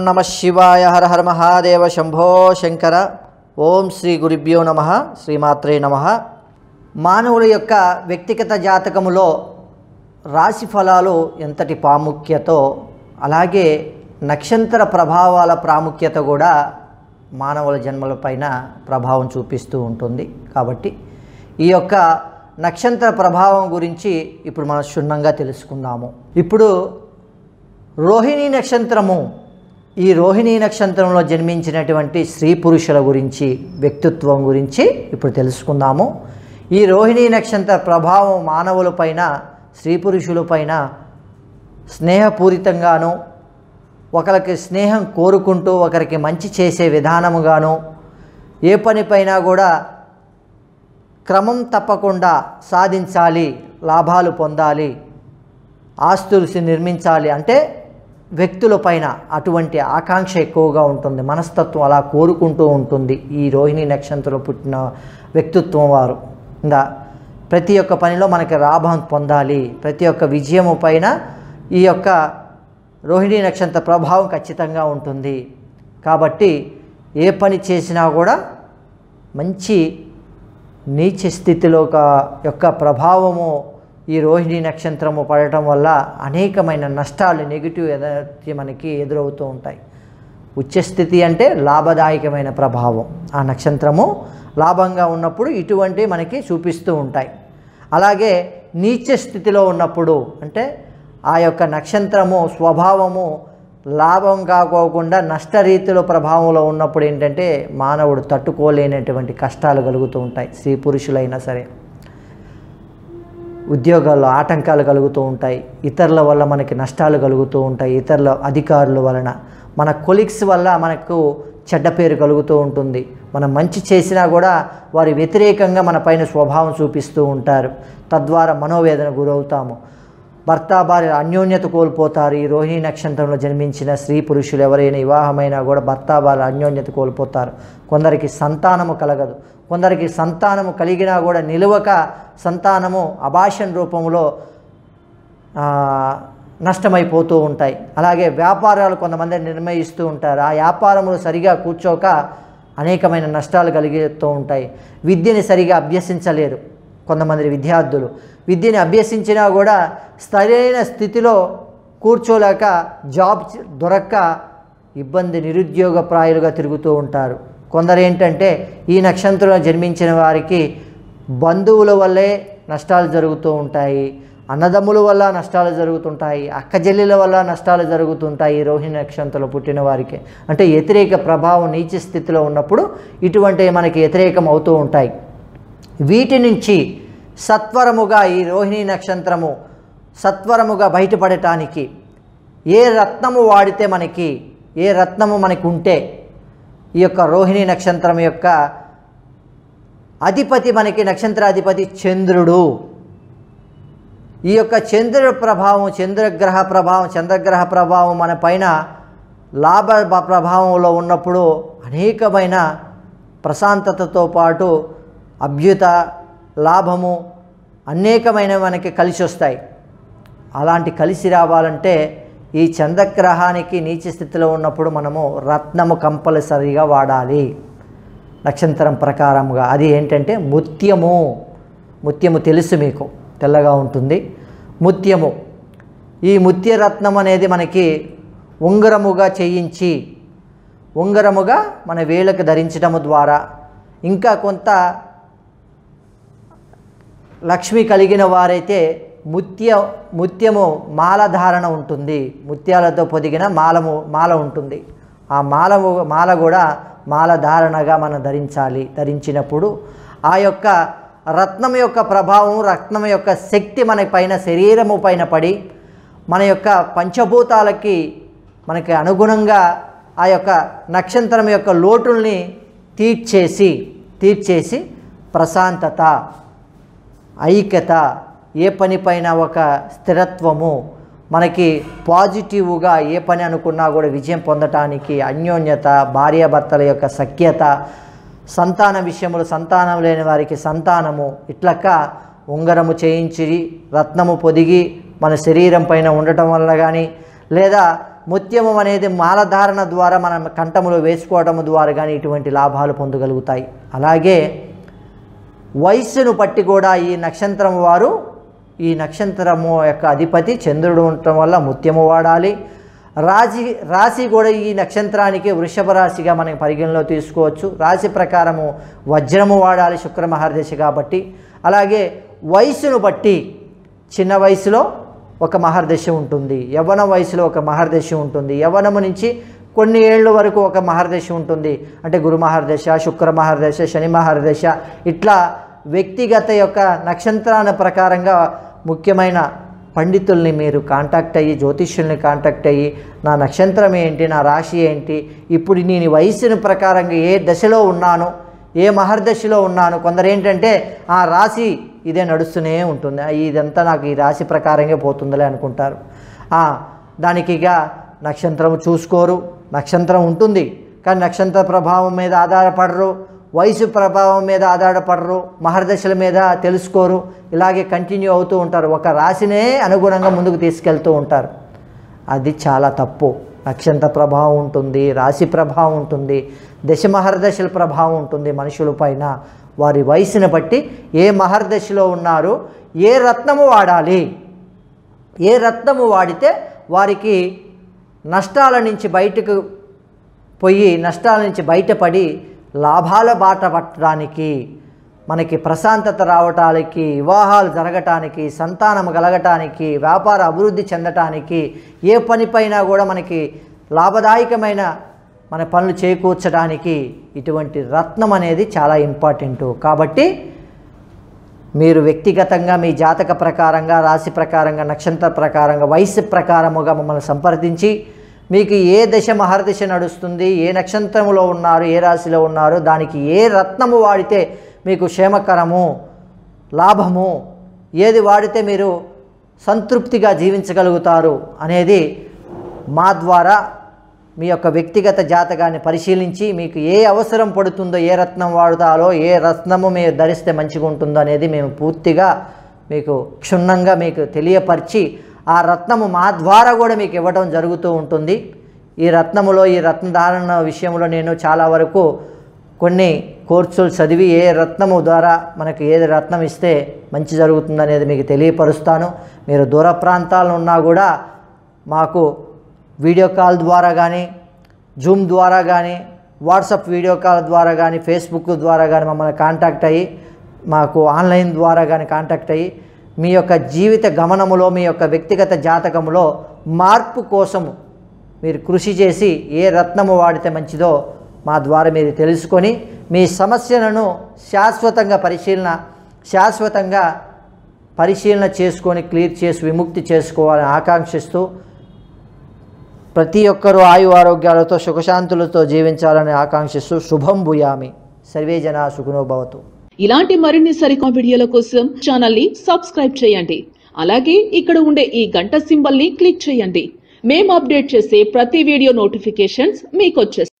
నమ శివాయ హర హర మహాదేవ శంభో శంకర ఓం శ్రీ గురుభ్యో నమ శ్రీమాత్రే నమ మానవుల యొక్క వ్యక్తిగత జాతకములో రాశి ఫలాలు ఎంతటి ప్రాముఖ్యతో అలాగే నక్షత్ర ప్రభావాల ప్రాముఖ్యత కూడా మానవుల జన్మలపైన ప్రభావం చూపిస్తూ ఉంటుంది కాబట్టి ఈ యొక్క నక్షత్ర ప్రభావం గురించి ఇప్పుడు మనం క్షుణ్ణంగా తెలుసుకుందాము ఇప్పుడు రోహిణీ నక్షత్రము ఈ రోహిణీ నక్షత్రంలో జన్మించినటువంటి స్త్రీ పురుషుల గురించి వ్యక్తిత్వం గురించి ఇప్పుడు తెలుసుకుందాము ఈ రోహిణీ నక్షత్ర ప్రభావం మానవులపైన స్త్రీ పురుషులపైన స్నేహపూరితంగాను ఒకరికి స్నేహం కోరుకుంటూ ఒకరికి మంచి చేసే విధానముగాను ఏ పనిపైనా కూడా క్రమం తప్పకుండా సాధించాలి లాభాలు పొందాలి ఆస్తులు నిర్మించాలి అంటే వ్యక్తులపైన అటువంటి ఆకాంక్ష ఎక్కువగా ఉంటుంది మనస్తత్వం అలా కోరుకుంటూ ఉంటుంది ఈ రోహిణి నక్షత్రంలో పుట్టిన వ్యక్తిత్వం వారు ఇంకా ప్రతి ఒక్క పనిలో మనకి లాభం పొందాలి ప్రతి ఒక్క విజయము పైన ఈ యొక్క రోహిణి నక్షత్ర ప్రభావం ఖచ్చితంగా ఉంటుంది కాబట్టి ఏ పని చేసినా కూడా మంచి నీచ స్థితిలో ఒక యొక్క ప్రభావము ఈ రోహిణి నక్షత్రము పడటం వల్ల అనేకమైన నష్టాలు నెగిటివ్ ఎనర్జీ మనకి ఎదురవుతూ ఉంటాయి ఉచ్చస్థితి అంటే లాభదాయకమైన ప్రభావం ఆ నక్షత్రము లాభంగా ఉన్నప్పుడు ఇటువంటి మనకి చూపిస్తూ ఉంటాయి అలాగే నీచ స్థితిలో ఉన్నప్పుడు అంటే ఆ యొక్క నక్షత్రము స్వభావము లాభం కాకోకుండా నష్టరీతిలో ప్రభావంలో ఉన్నప్పుడు ఏంటంటే మానవుడు తట్టుకోలేనటువంటి కష్టాలు కలుగుతూ ఉంటాయి స్త్రీ పురుషులైనా సరే ఉద్యోగాల్లో ఆటంకాలు కలుగుతూ ఉంటాయి ఇతరుల వల్ల మనకి నష్టాలు కలుగుతూ ఉంటాయి ఇతరుల అధికారుల వలన మన కొలిక్స్ వల్ల మనకు చెడ్డ పేరు కలుగుతూ ఉంటుంది మనం మంచి చేసినా కూడా వారి వ్యతిరేకంగా మన పైన స్వభావం చూపిస్తూ ఉంటారు తద్వారా మనోవేదన గురవుతాము భర్త భార్య అన్యోన్యత కోల్పోతారు ఈ రోహిణి నక్షత్రంలో జన్మించిన స్త్రీ పురుషులు ఎవరైనా వివాహమైనా కూడా భర్త భార్య అన్యోన్యత కోల్పోతారు కొందరికి సంతానము కలగదు కొందరికి సంతానము కలిగినా కూడా నిలువక సంతానము అభాషణ రూపంలో ఆ, నష్టమైపోతూ ఉంటాయి అలాగే వ్యాపారాలు కొంతమంది నిర్ణయిస్తూ ఉంటారు ఆ వ్యాపారములు సరిగా కూర్చోక అనేకమైన నష్టాలు కలిగిస్తూ ఉంటాయి విద్యని సరిగా అభ్యసించలేరు కొంతమంది విద్యార్థులు విద్యని అభ్యసించినా కూడా సరైన స్థితిలో కూర్చోలేక జాబ్ చ- దొరక్క ఇబ్బంది నిరుద్యోగ ప్రాయులుగా తిరుగుతూ ఉంటారు కొందరు ఏంటంటే ఈ నక్షత్రంలో జన్మించిన వారికి బంధువుల వల్లే నష్టాలు జరుగుతూ ఉంటాయి అన్నదమ్ముల వల్ల నష్టాలు జరుగుతుంటాయి అక్కజెల్లెల వల్ల నష్టాలు జరుగుతుంటాయి ఈ రోహిణి నక్షత్రంలో పుట్టిన వారికి అంటే వ్యతిరేక ప్రభావం నీచ స్థితిలో ఉన్నప్పుడు ఇటువంటి మనకి వ్యతిరేకం అవుతూ ఉంటాయి వీటి నుంచి సత్వరముగా ఈ రోహిణి నక్షత్రము సత్వరముగా బయటపడటానికి ఏ రత్నము వాడితే మనకి ఏ రత్నము మనకి ఉంటే ఈ యొక్క రోహిణి నక్షత్రం యొక్క అధిపతి మనకి నక్షత్రాధిపతి చంద్రుడు ఈ యొక్క చంద్రుడి ప్రభావం చంద్రగ్రహ ప్రభావం చంద్రగ్రహ ప్రభావం మన పైన లాభ బ- ప్రభావంలో ఉన్నప్పుడు అనేకమైన ప్రశాంతతతో పాటు అభ్యుత లాభము అనేకమైన మనకి కలిసి వస్తాయి అలాంటి కలిసి రావాలంటే ఈ చంద్రగ్రహానికి నీచ స్థితిలో ఉన్నప్పుడు మనము రత్నము కంపల్సరీగా వాడాలి నక్షత్రం ప్రకారంగా అది ఏంటంటే ముత్యము ముత్యము తెలుసు మీకు తెల్లగా ఉంటుంది ముత్యము ఈ ముత్యరత్నం అనేది మనకి ఉంగరముగా చేయించి ఉంగరముగా మన వేళ్ళకు ధరించడము ద్వారా ఇంకా కొంత లక్ష్మి కలిగిన వారైతే ముత్య ముత్యము మాల ధారణ ఉంటుంది ముత్యాలతో పొదిగిన మాలము మాల ఉంటుంది ఆ మాలము మాల కూడా మాల ధారణగా మనం ధరించాలి ధరించినప్పుడు ఆ యొక్క రత్నం యొక్క ప్రభావం రత్నం యొక్క శక్తి మన పైన శరీరము పైన పడి మన యొక్క పంచభూతాలకి మనకి అనుగుణంగా ఆ యొక్క నక్షత్రం యొక్క లోటుల్ని తీర్చేసి తీర్చేసి ప్రశాంతత ఐక్యత ఏ పనిపైన ఒక స్థిరత్వము మనకి పాజిటివ్గా ఏ పని అనుకున్నా కూడా విజయం పొందటానికి అన్యోన్యత భార్యాభర్తల యొక్క సఖ్యత సంతాన విషయములు సంతానం లేని వారికి సంతానము ఇట్లక ఉంగరము చేయించి రత్నము పొదిగి మన శరీరం పైన ఉండటం వల్ల కానీ లేదా ముత్యము అనేది మాలధారణ ద్వారా మనం కంఠములో వేసుకోవడం ద్వారా కానీ ఇటువంటి లాభాలు పొందగలుగుతాయి అలాగే వయస్సును బట్టి కూడా ఈ నక్షత్రం వారు ఈ నక్షత్రము యొక్క అధిపతి చంద్రుడు ఉండటం వల్ల ముత్యము వాడాలి రాశి రాశి కూడా ఈ నక్షత్రానికి వృషభ రాశిగా మనం పరిగణలో తీసుకోవచ్చు రాశి ప్రకారము వజ్రము వాడాలి శుక్ర మహర్దశ కాబట్టి అలాగే వయసును బట్టి చిన్న వయసులో ఒక మహర్దశ ఉంటుంది యవ్వన వయసులో ఒక మహర్దశ ఉంటుంది యవ్వనము నుంచి కొన్ని ఏళ్ళ వరకు ఒక మహర్దశ ఉంటుంది అంటే గురు మహర్దశ శుక్ర మహర్దశ శని మహర్దశ ఇట్లా వ్యక్తిగత యొక్క నక్షత్రాల ప్రకారంగా ముఖ్యమైన పండితుల్ని మీరు కాంటాక్ట్ అయ్యి జ్యోతిష్యుల్ని కాంటాక్ట్ అయ్యి నా నక్షత్రం ఏంటి నా రాశి ఏంటి ఇప్పుడు నేను ఈ వయసుని ప్రకారంగా ఏ దశలో ఉన్నాను ఏ మహర్దశలో ఉన్నాను కొందరు ఏంటంటే ఆ రాశి ఇదే నడుస్తూనే ఉంటుంది ఆ, ఇదంతా నాకు ఈ రాశి ప్రకారంగా పోతుందిలే అనుకుంటారు ఆ, దానికి ఇక నక్షత్రం చూసుకోరు నక్షత్రం ఉంటుంది కానీ నక్షత్ర ప్రభావం మీద ఆధారపడరు వయసు ప్రభావం మీద ఆధారపడరు మహర్దశల మీద తెలుసుకోరు ఇలాగే కంటిన్యూ అవుతూ ఉంటారు ఒక రాశినే అనుగుణంగా ముందుకు తీసుకెళ్తూ ఉంటారు అది చాలా తప్పు నక్షత్ర ప్రభావం ఉంటుంది రాశి ప్రభావం ఉంటుంది దశ మహర్దశల ప్రభావం ఉంటుంది మనుషుల పైన వారి వయసుని బట్టి ఏ మహర్దశలో ఉన్నారు ఏ రత్నము వాడాలి ఏ రత్నము వాడితే వారికి నష్టాల నుంచి బయటకు పోయి నష్టాల నుంచి బయటపడి లాభాల బాట పట్టడానికి మనకి ప్రశాంతత రావటానికి వివాహాలు జరగటానికి సంతానం కలగటానికి వ్యాపార అభివృద్ధి చెందటానికి ఏ పనిపైనా కూడా మనకి లాభదాయకమైన మన పనులు చేకూర్చడానికి ఇటువంటి రత్నం అనేది చాలా ఇంపార్టెంట్ కాబట్టి మీరు వ్యక్తిగతంగా మీ జాతక ప్రకారంగా రాశి ప్రకారంగా నక్షత్ర ప్రకారంగా వయసు ప్రకారముగా మమ్మల్ని సంప్రదించి మీకు ఏ దశ మహర్దశ నడుస్తుంది ఏ నక్షత్రములో ఉన్నారు ఏ రాశిలో ఉన్నారు దానికి ఏ రత్నము వాడితే మీకు క్షేమకరము లాభము ఏది వాడితే మీరు సంతృప్తిగా జీవించగలుగుతారు అనేది మా ద్వారా మీ యొక్క వ్యక్తిగత జాతకాన్ని పరిశీలించి మీకు ఏ అవసరం పడుతుందో ఏ రత్నం వాడుతారో ఏ రత్నము మీరు ధరిస్తే మంచిగా ఉంటుందో అనేది మేము పూర్తిగా మీకు క్షుణ్ణంగా మీకు తెలియపరిచి ఆ రత్నము మా ద్వారా కూడా మీకు ఇవ్వడం జరుగుతూ ఉంటుంది ఈ రత్నములో ఈ రత్నధారణ విషయంలో నేను చాలా వరకు కొన్ని కోర్సులు చదివి ఏ రత్నము ద్వారా మనకు ఏది రత్నం ఇస్తే మంచి జరుగుతుందనేది మీకు తెలియపరుస్తాను మీరు దూర ప్రాంతాల్లో ఉన్నా కూడా మాకు వీడియో కాల్ ద్వారా కానీ జూమ్ ద్వారా కానీ వాట్సాప్ వీడియో కాల్ ద్వారా కానీ ఫేస్బుక్ ద్వారా కానీ మమ్మల్ని కాంటాక్ట్ అయ్యి మాకు ఆన్లైన్ ద్వారా కానీ కాంటాక్ట్ అయ్యి మీ యొక్క జీవిత గమనములో మీ యొక్క వ్యక్తిగత జాతకములో మార్పు కోసము మీరు కృషి చేసి ఏ రత్నము వాడితే మంచిదో మా ద్వారా మీరు తెలుసుకొని మీ సమస్యలను శాశ్వతంగా పరిశీలన శాశ్వతంగా పరిశీలన చేసుకొని క్లియర్ చేసి విముక్తి చేసుకోవాలని ఆకాంక్షిస్తూ ప్రతి ఒక్కరూ ఆయు ఆరోగ్యాలతో సుఖశాంతులతో జీవించాలని ఆకాంక్షిస్తూ శుభం భూయామి సర్వే జనా సుఖినో భవతు ఇలాంటి మరిన్ని సరికొత్త వీడియోల కోసం ఛానల్ ని సబ్స్క్రైబ్ చేయండి అలాగే ఇక్కడ ఉండే ఈ గంట సింబల్ ని క్లిక్ చేయండి మేము అప్డేట్ చేసే ప్రతి వీడియో నోటిఫికేషన్స్ మీకు వచ్చేస్తాయి